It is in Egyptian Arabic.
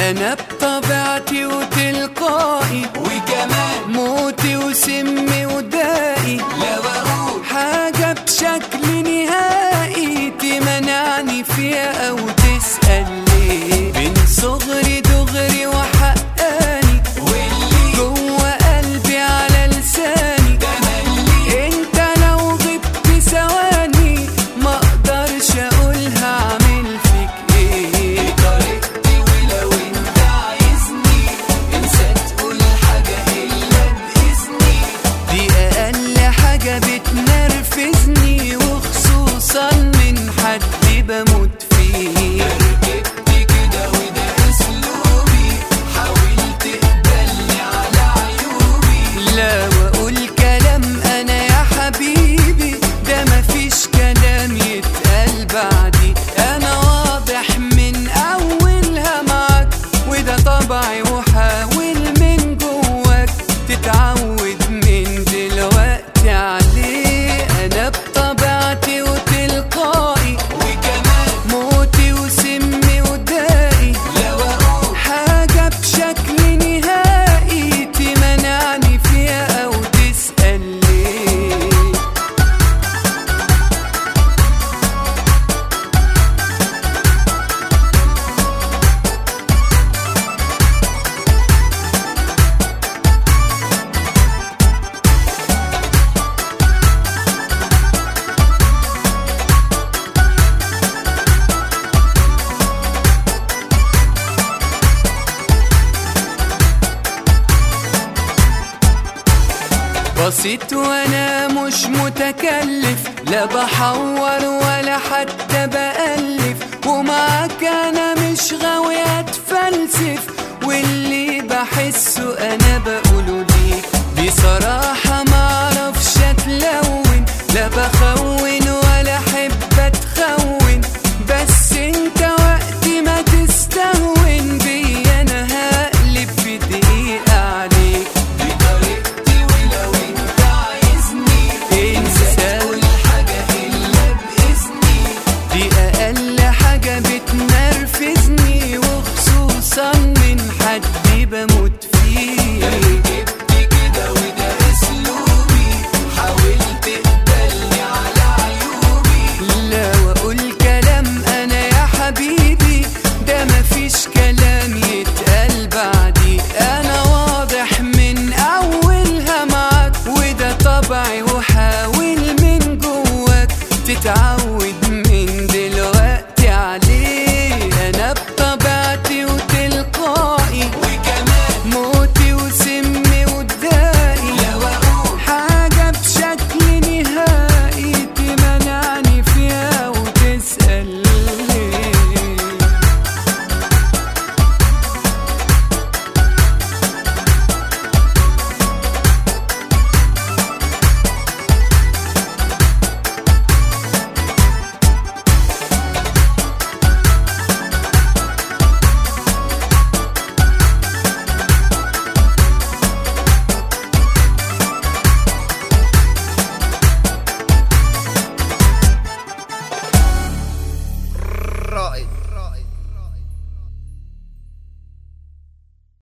انا بطبيعتي وتلقائي وكمان موتي وسمي ودائي لو اقول حاجة بشكل نهائي تمنعني فيها أو تسأل ليه من صغري دغري وحقاني واللي جوه قلبي على لساني تملي انت لو غبت ثواني ما اقدرش اقولها اعمل فيك ايه طريقتي ولو انت عايزني انسى تقول حاجة الا باذني دي اقل حاجة بتنرفزني وخصوصا من حد بموت فيه ركبت كده وده اسلوبي حاول تقبلني على عيوبي لا واقول كلام انا يا حبيبي ده مفيش كلام يتقال بعدي انا واضح من اولها معاك وده طبعي وحاول من جواك تتعود من دلوقتي عليه انا بطبيعتي وتلقائي وكمان موتي وسمي ودائي لو اقول حاجة بشكل نهائي تمنعني فيها أو تسأل ليه بسيط وانا مش متكلف لا بحور ولا حتى